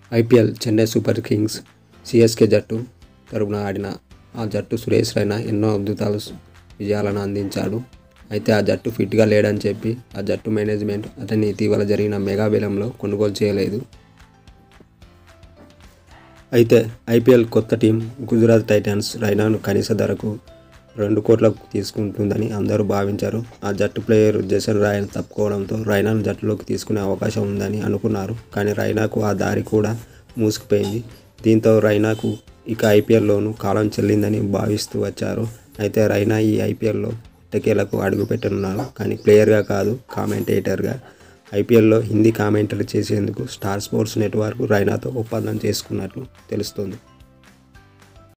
IPL Chennai Super Kings CSK జట్టు తరపున ఆడిన ఆ జట్టు సురేష్ రైనా ఎన్నో అద్భుతాలు విజయాలను అందించాడు అయితే ఆ జట్టు ఫిట్గా లేడని చెప్పి ఆ జట్టు మేనేజ్మెంట్ అతన్ని ఇటీవల జరిగిన మెగా వేలంలో కొనుగోలు చేయలేదు అయితే ఐపీఎల్ కొత్త టీం గుజరాత్ టైటన్స్ రైనాను కనీస ధరకు రెండు కోట్లకు తీసుకుంటుందని అందరూ భావించారు ఆ జట్టు ప్లేయర్ జసన్ రాయన్ తప్పుకోవడంతో రైనాను జట్టులోకి తీసుకునే అవకాశం ఉందని అనుకున్నారు కానీ రైనాకు ఆ దారి కూడా మూసుకుపోయింది దీంతో రైనాకు ఇక ఐపీఎల్లోనూ కాలం చెల్లిందని భావిస్తూ వచ్చారు అయితే రైనా ఈ ఐపీఎల్లో ఎట్టకేలకు అడుగుపెట్టనున్నారు కానీ ప్లేయర్గా కాదు కామెంటేటర్గా ఐపీఎల్లో హిందీ కామెంటరీ చేసేందుకు స్టార్ స్పోర్ట్స్ నెట్వర్క్ రైనాతో ఒప్పందం చేసుకున్నట్లు తెలుస్తుంది